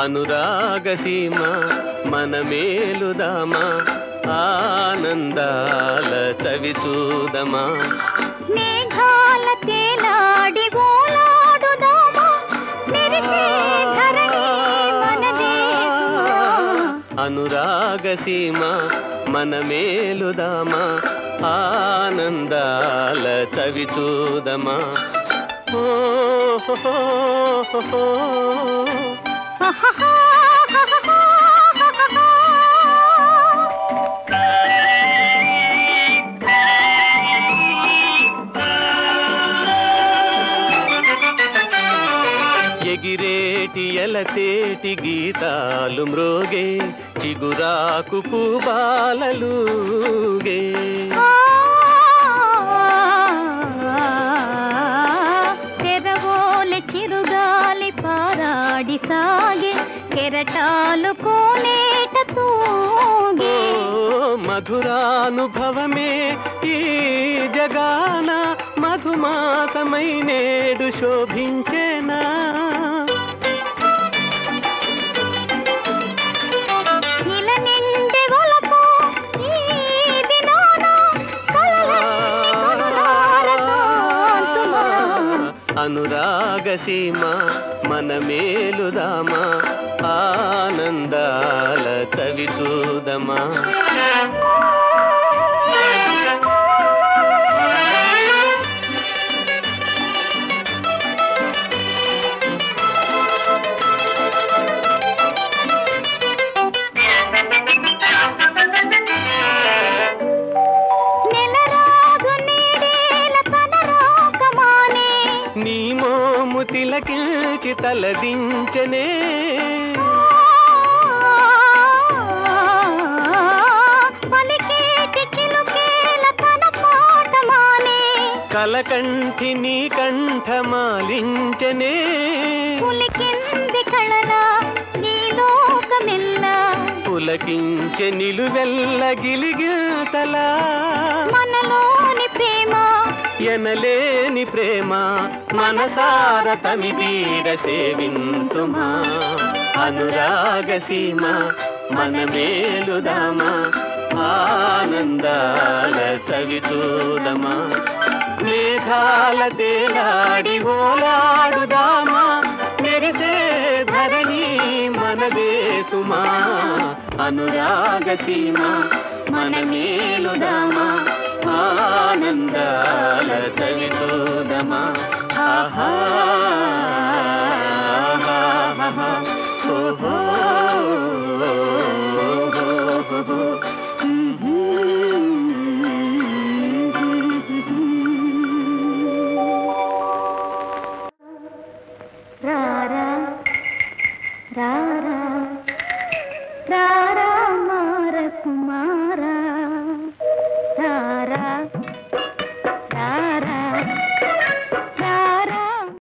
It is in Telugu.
అనురాగ సీమ మన మేలుదామా ఆనందాల చవి చూదమా మేఘాల తేలాడి ఓలాడుదామా మెరిసే ధరణి మనదే సుమా. అనురాగ సీమ మన మేలుదామా ఆనందాల చవి చూదమా ఓ హో హో హో హో. ఎగిరేటి ఎలతేటి గీతాలు మ్రోగే చిగురాకు పూబాలలుగే తెరవోలె చిరుగాలి పారాడి సాగే కెరటాలు కోనేట తూగే ఓ మధురానుభవమే ఈ జగాన మధుమాసమై నేడు శోభించేనా ఇల నిండి ఒలపు ఈ దినాన కలలన్నీ కనులార కాంతుమా. అనురాగ సీమ మన మేలుదామా ఆనందాల చవి చూదమా నెలరాజు నీడేల తన రాకమానే నీ మోము తిలకించి తలదించనే పలికేటి చిలుకేల తన పాటమానే కలకంఠి నీ కంఠమాలించనే పులికింది కళల ఈ లోకమెల్లా పులకించె నిలువెల్ల గిలిగితలా మనలోని ప్రేమ ఎనలేని ప్రేమ మనసార తమిదీర సేవింతుమా అనురాగ సీమ మన మేలుదామా ఆనందాల చవి చూదమా మేఘాల తేలాడి ఓలాడుదామా మెరిసే ధరణి మనదే సుమా అనురాగ సీమ మన మేలుదామా ఆనందాల చవి చూదమా ఆహా ఆహా, ఓహో రారా రారా రారా మారకుమా